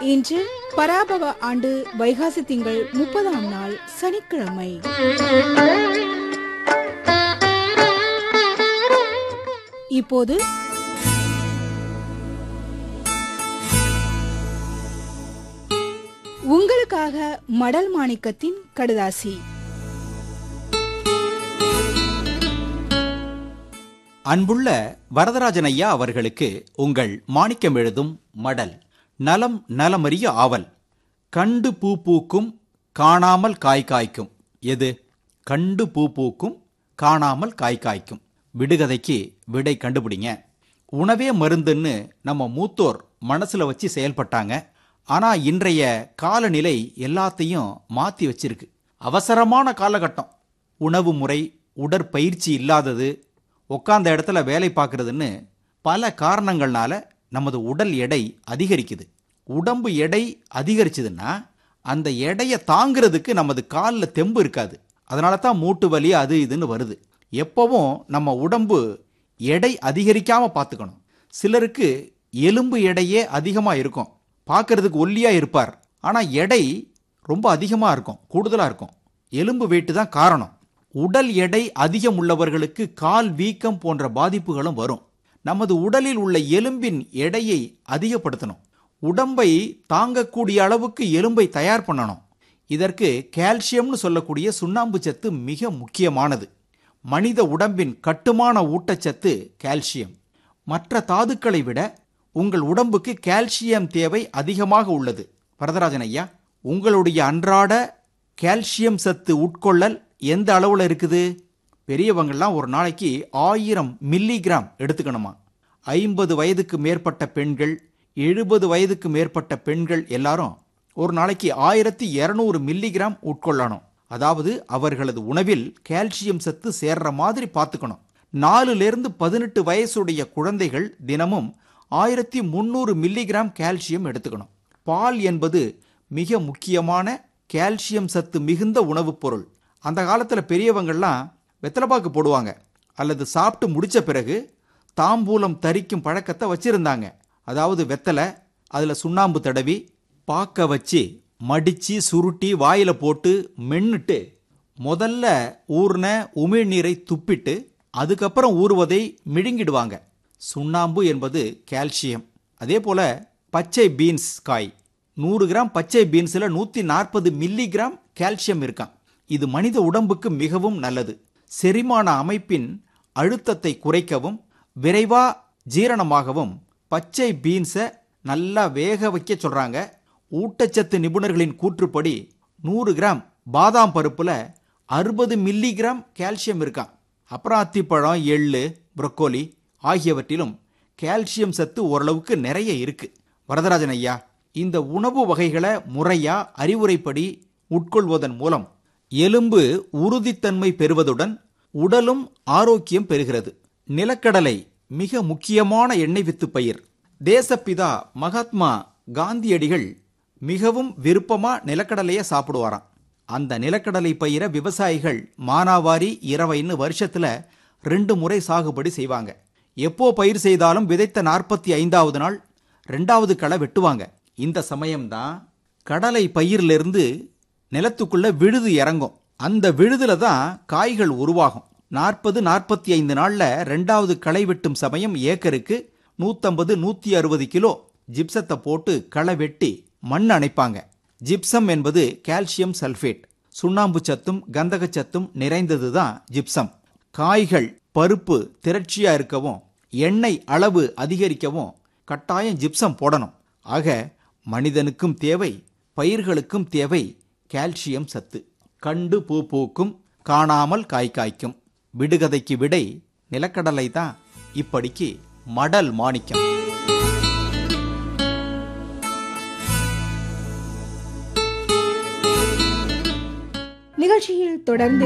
இன்று பராபவ ஆண்டு வைகாசி திங்கள் முப்பதாம் நாள் சனிக்கிழமை இப்போது உங்களுக்காக மடல் மாணிக்கத்தின் கடுதாசி அன்புள்ள வரதராஜன் ஐயா அவர்களுக்கு உங்கள் மாணிக்கம் எழுதும் மடல் நலம் நலமறிய ஆவல் கண்டு பூ பூக்கும் காணாமல் காய் காய்க்கும் எது கண்டு பூ பூக்கும் காணாமல் காய் காய்க்கும் விடுகதைக்கு விடை கண்டுபிடிங்க உணவே மருந்துன்னு நம்ம மூத்தோர் மனசுல வச்சு செயல்பட்டாங்க ஆனா இன்றைய காலநிலை எல்லாத்தையும் மாத்தி வச்சிருக்கு அவசரமான காலகட்டம் உணவு முறை உடற்பயிற்சி இல்லாதது உட்கார்ந்த இடத்துல வேலை பார்க்கறதுன்னு பல காரணங்கள்னால நமது உடல் எடை அதிகரிக்குது உடம்பு எடை அதிகரிச்சதுன்னா அந்த எடையை தாங்கிறதுக்கு நமது காலில் தெம்பு இருக்காது அதனால தான் மூட்டு வலி அது இதுன்னு வருது எப்பவும் நம்ம உடம்பு எடை அதிகரிக்காம பார்த்துக்கணும் சிலருக்கு எலும்பு எடையே அதிகமாக இருக்கும் பார்க்கறதுக்கு ஒல்லியா இருப்பார் ஆனால் எடை ரொம்ப அதிகமாக இருக்கும் கூடுதலாக இருக்கும் எலும்பு வெயிட்டு தான் காரணம் உடல் எடை அதிகம் உள்ளவர்களுக்கு கால் வீக்கம் போன்ற பாதிப்புகளும் வரும் நமது உடலில் உள்ள எலும்பின் எடையை அதிகப்படுத்தணும் உடம்பை தாங்கக்கூடிய அளவுக்கு எலும்பை தயார் பண்ணணும் இதற்கு கால்சியம்னு சொல்லக்கூடிய சுண்ணாம்பு சத்து மிக முக்கியமானது மனித உடம்பின் கட்டுமான ஊட்டச்சத்து கால்சியம் மற்ற தாதுக்களை விட உங்கள் உடம்புக்கு கால்சியம் தேவை அதிகமாக உள்ளது வரதராஜன் ஐயா உங்களுடைய அன்றாட கால்சியம் சத்து உட்கொள்ளல் எந்த அளவில் இருக்குது பெரியவங்கள்லாம் ஒரு நாளைக்கு ஆயிரம் மில்லிகிராம் எடுத்துக்கணுமா ஐம்பது வயதுக்கு மேற்பட்ட பெண்கள் எழுபது வயதுக்கு மேற்பட்ட பெண்கள் எல்லாரும் ஒரு நாளைக்கு ஆயிரத்தி இரநூறு மில்லிகிராம் உட்கொள்ளணும் அதாவது அவர்களது உணவில் கால்சியம் சத்து சேர்ற மாதிரி பார்த்துக்கணும் நாலுலேருந்து பதினெட்டு வயசுடைய குழந்தைகள் தினமும் ஆயிரத்தி முந்நூறு மில்லிகிராம் கால்சியம் எடுத்துக்கணும் பால் என்பது மிக முக்கியமான கால்சியம் சத்து மிகுந்த உணவுப் பொருள் அந்த காலத்தில் பெரியவங்கள்லாம் வெத்தலைப்பாக்கு போடுவாங்க அல்லது சாப்பிட்டு முடிச்ச பிறகு தாம்பூலம் தரிக்கும் பழக்கத்தை வச்சிருந்தாங்க அதாவது வெத்தலை அதில் சுண்ணாம்பு தடவி பாக்க வச்சு மடிச்சு சுருட்டி வாயில போட்டு மென்னுட்டு முதல்ல ஊர்ன உமிழ்நீரை துப்பிட்டு அதுக்கப்புறம் ஊறுவதை மிழுங்கிடுவாங்க சுண்ணாம்பு என்பது கால்சியம் அதே போல பச்சை பீன்ஸ் காய் நூறு கிராம் பச்சை பீன்ஸில் நூற்றி நாற்பது மில்லிகிராம் கால்சியம் இருக்கான் இது மனித உடம்புக்கு மிகவும் நல்லது செரிமான அமைப்பின் அழுத்தத்தை குறைக்கவும் விரைவா ஜீரணமாகவும் பச்சை பீன்ஸை நல்லா வேக வைக்க சொல்றாங்க ஊட்டச்சத்து நிபுணர்களின் கூற்றுப்படி நூறு கிராம் பாதாம் பருப்புல அறுபது மில்லிகிராம் கால்சியம் இருக்கான் அப்புறம் அத்திப்பழம் எள்ளு புரக்கோலி ஆகியவற்றிலும் கால்சியம் சத்து ஓரளவுக்கு நிறைய இருக்கு வரதராஜன் ஐயா இந்த உணவு வகைகளை முறையா அறிவுரைப்படி உட்கொள்வதன் மூலம் எலும்பு உறுதித்தன்மை பெறுவதுடன் உடலும் ஆரோக்கியம் பெறுகிறது நிலக்கடலை மிக முக்கியமான எண்ணெய் வித்து பயிர் தேசப்பிதா மகாத்மா காந்தியடிகள் மிகவும் விருப்பமா நிலக்கடலையை சாப்பிடுவாராம் அந்த நிலக்கடலை பயிரை விவசாயிகள் மானாவாரி இரவைன்னு வருஷத்துல ரெண்டு முறை சாகுபடி செய்வாங்க எப்போ பயிர் செய்தாலும் விதைத்த நாற்பத்தி ஐந்தாவது நாள் ரெண்டாவது களை வெட்டுவாங்க இந்த சமயம்தான் கடலை பயிரிலிருந்து நிலத்துக்குள்ள விழுது இறங்கும் அந்த விழுதுல தான் காய்கள் உருவாகும் நாற்பது நாற்பத்தி ஐந்து நாள்ல ரெண்டாவது களை வெட்டும் சமயம் ஏக்கருக்கு நூத்தம்பது நூத்தி அறுபது கிலோ ஜிப்சத்தை போட்டு களை வெட்டி மண் அணைப்பாங்க ஜிப்சம் என்பது கால்சியம் சல்பேட் சுண்ணாம்பு சத்தும் கந்தக சத்தும் நிறைந்தது தான் ஜிப்சம் காய்கள் பருப்பு திரட்சியா இருக்கவும் எண்ணெய் அளவு அதிகரிக்கவும் கட்டாயம் ஜிப்சம் போடணும் ஆக மனிதனுக்கும் தேவை பயிர்களுக்கும் தேவை கால்சியம் சத்து கண்டு பூ பூக்கும் காணாமல் காய் காய்க்கும் விடுகதைக்கு விடை நிலக்கடலை தான் இப்படிக்கு மடல் மாணிக்கம் நிகழ்ச்சியில் தொடர்ந்து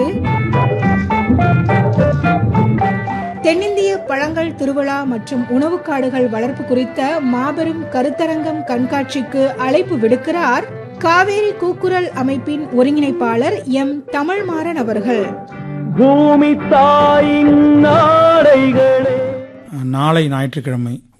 தென்னிந்திய பழங்கள் திருவிழா மற்றும் உணவுக்காடுகள் வளர்ப்பு குறித்த மாபெரும் கருத்தரங்கம் கண்காட்சிக்கு அழைப்பு விடுக்கிறார் காவேரி கூக்குரல் அமைப்பின் ஒருங்கிணைப்பாளர் எம் தமிழ்மாறன் அவர்கள் பூமி தாயின் நாடைகளே நாளை ஞாயிற்றுக்கிழமை